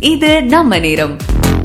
இது நம்ம நேரம்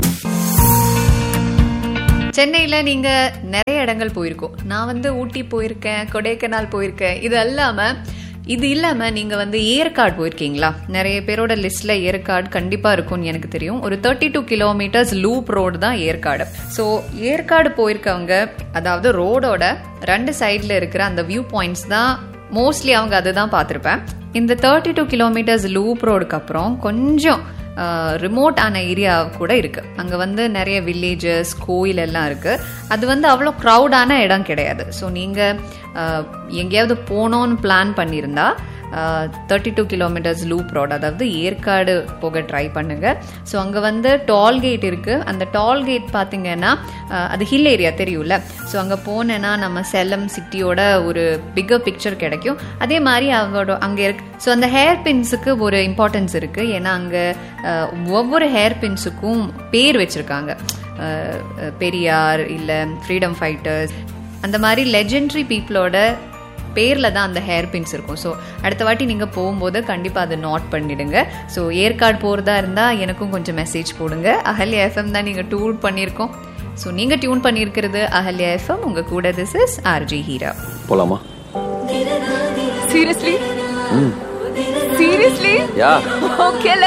சென்னையில நீங்க நிறைய இடங்கள் போயிருக்கோம் நான் வந்து ஊட்டி போயிருக்கேன் கொடைக்கானல் போயிருக்கேன் இது இல்லாம இது இல்லாம நீங்க வந்து ஏற்காடு போயிருக்கீங்களா நிறைய பேரோட லிஸ்ட்ல ஏற்காடு கண்டிப்பா இருக்கும்னு எனக்கு தெரியும் ஒரு thirty two kilometres loop road தான் ஏற்காடு ஸோ ஏற்காடு போயிருக்கவங்க அதாவது ரோடோட ரெண்டு சைட்ல இருக்கிற அந்த வியூ பாயிண்ட்ஸ் தான் மோஸ்ட்லி அவங்க அதுதான் பார்த்துருப்பேன் இந்த தேர்ட்டி டூ கிலோமீட்டர்ஸ் லூப் ரோடுக்கு அப்புறம் கொஞ்சம் ரிமோட் ஆன ஏரியா கூட இருக்கு அங்க வந்து நிறைய வில்லேஜஸ் கோயில் எல்லாம் இருக்கு அது வந்து அவ்வளோ க்ரௌடான இடம் கிடையாது ஸோ நீங்க அஹ், எங்கேயாவது போகணும்னு பிளான் பண்ணியிருந்தா thirty two kilometres loop road அதாவது ஏற்காடு போக ட்ரை பண்ணுங்க ஸோ அங்கே வந்து டால் கேட் இருக்கு அந்த டால் கேட் பார்த்தீங்கன்னா அஹ், அது ஹில் ஏரியா தெரியும்ல ஸோ அங்கே போனேன்னா நம்ம சேலம் சிட்டியோட ஒரு பிக்கர் பிக்சர் கிடைக்கும் அதே மாதிரி அவங்களோட அங்கே இருக்கு ஸோ அந்த ஹேர் பின்ஸுக்கு ஒரு இம்பார்ட்டன்ஸ் இருக்கு ஏன்னா அங்கே ஒவ்வொரு ஹேர் பின்ஸுக்கும் பேர் வச்சிருக்காங்க அஹ், அஹ், பெரியார் இல்லை ஃப்ரீடம் ஃபைட்டர்ஸ் அந்த மாதிரி லெஜெண்டரி பீப்புளோட பேரில் தான் அந்த ஹேர் பின்ஸ் இருக்கும் ஸோ அடுத்த வாட்டி நீங்கள் போகும்போது கண்டிப்பாக அதை நோட் பண்ணிடுங்க ஸோ ஏற்காடு போகிறதா இருந்தால் எனக்கும் கொஞ்சம் மெசேஜ் போடுங்க அஹல்யா எஃப்எம் தான் நீங்கள் டூர் பண்ணியிருக்கோம் ஸோ நீங்கள் டியூன் பண்ணியிருக்கிறது அஹல்யா எஃப்எம் உங்கள் கூட திஸ் இஸ் ஆர்ஜி ஹீரா போலாமா சீரியஸ்லி சீரியஸ்லி யா ஓகே